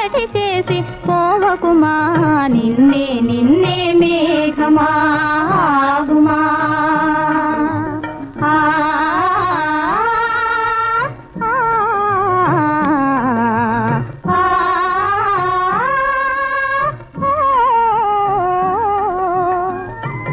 చీకటి చేసి పోవకుమా నిన్నే నిన్నే మేఘమా ఆగుమా ఆ, ఆ, ఆ, ఆ.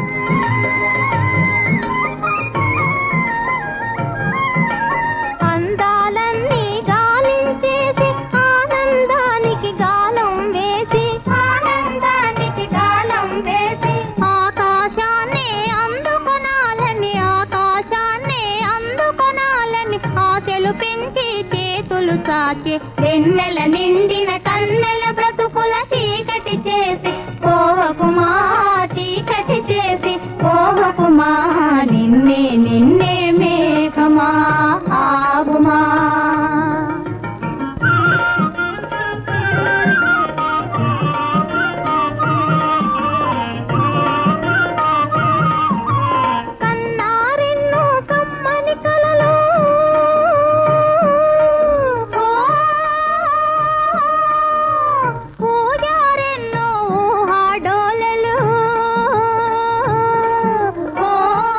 అందాలన్నీ గాలించేసి ఆనందానికి గాలం వేసి ఆనందానికి గాలం వేసి ఆకాశాన్ని అందుకొనాలని ఆకాశాన్ని అందుకొనాలని ఆశలు పెంచి చేతులు సాచి వెన్నెల నిండిన కన్నెల బ్రతుకుల చీకటి చేసి పోవకుమా చీకటి చేసి పోవకుమా నిన్నే నిన్నే మేఘమా ఆగుమా కన్నారెన్నో కమ్మని కలలు ఓ, పూజారెన్నో ఊహాడోలలు ఓ,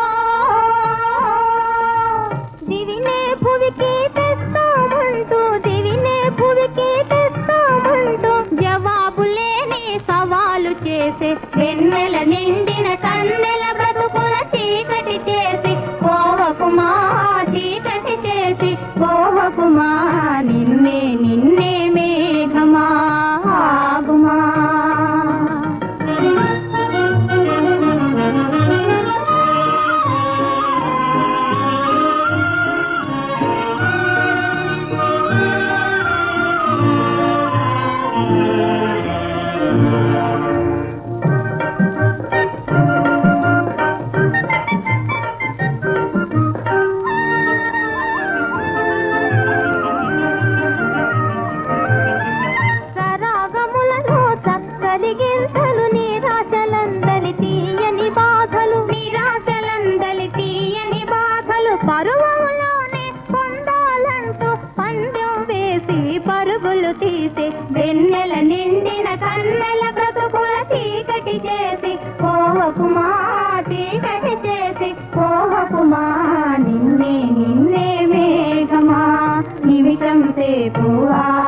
దివినే భువికి తెస్తామంటూ దివినే భువికి తెస్తామంటూ జవాబు లేని సవాలు చేసే వెన్నెల నిండిన కన్నెల బ్రతుకుల చీకటి చేసి పోవకుమా చీకటి చేసి పోవకుమా నిన్నే నిన్నే మేఘమా ఆగుమా సరాగములను చక్కని గింతలు నిరాశలందలి తీయని బాధలు నిరాశలందలి తీయని బాధలు పరువములోనే పొందాలంటూ పందెం వేసి పరుగులు తీసి వెన్నెల నిండిన కన్నెల బ్రతుకుల చీకటి చేసి పోవకుమా చీకటి చేసి పోవకుమా నిన్నే నిన్నే మేఘమా నిమిషం సేపు ఆ